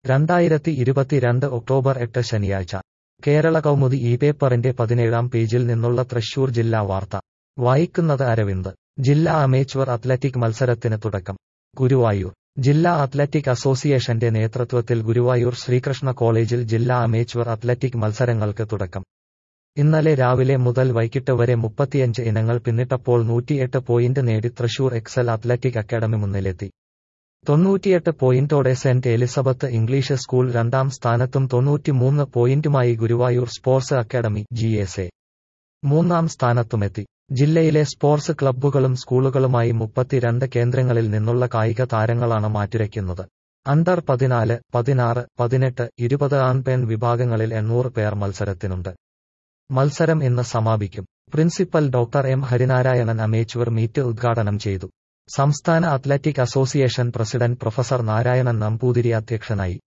രണ്ടായിരത്തി ഇരുപത്തിരണ്ട് ഒക്ടോബർ എട്ട് ശനിയാഴ്ച കേരള കൗമുദി ഈ പേപ്പറിന്റെ പതിനേഴാം പേജിൽ നിന്നുള്ള തൃശൂർ ജില്ലാ വാർത്ത വായിക്കുന്നത് അരവിന്ദ് ജില്ലാ അമേച്വർ അത്ലറ്റിക് മത്സരത്തിന് തുടക്കം ഗുരുവായൂർ ജില്ലാ അത്ലറ്റിക് അസോസിയേഷന്റെ നേതൃത്വത്തിൽ ഗുരുവായൂർ ശ്രീകൃഷ്ണ കോളേജിൽ ജില്ലാ അമേച്വർ അത്ലറ്റിക് മത്സരങ്ങൾക്ക് തുടക്കം ഇന്നലെ രാവിലെ മുതൽ വൈകിട്ട് വരെ മുപ്പത്തിയഞ്ച് ഇനങ്ങൾ പിന്നിട്ടപ്പോൾ നൂറ്റിയെട്ട് പോയിന്റ് നേടി തൃശൂർ എക്സൽ അത്ലറ്റിക് അക്കാദമി മുന്നിലെത്തി തൊണ്ണൂറ്റിയെട്ട് പോയിന്റോടെ സെന്റ് എലിസബത്ത് ഇംഗ്ലീഷ് സ്കൂൾ രണ്ടാം സ്ഥാനത്തും തൊണ്ണൂറ്റിമൂന്ന് പോയിന്റുമായി Guruvayur sports academy G S A മൂന്നാം സ്ഥാനത്തുമെത്തി ജില്ലയിലെ സ്പോർട്സ് ക്ലബ്ബുകളും സ്കൂളുകളുമായി മുപ്പത്തിരണ്ട് കേന്ദ്രങ്ങളിൽ നിന്നുള്ള കായിക താരങ്ങളാണ് മാറ്റുരയ്ക്കുന്നത് അണ്ടർ പതിനാല് പതിനാറ് പതിനെട്ട് ഇരുപത് ആൺ പെൺ വിഭാഗങ്ങളിൽ എണ്ണൂറ് പേർ മത്സരത്തിനുണ്ട് മത്സരം ഇന്ന് സമാപിക്കും principal doctor M Harinarayanan amateur meet ഉദ്ഘാടനം ചെയ്തു സംസ്ഥാന athletic association president professor Narayanan Namboothiri അധ്യക്ഷനായി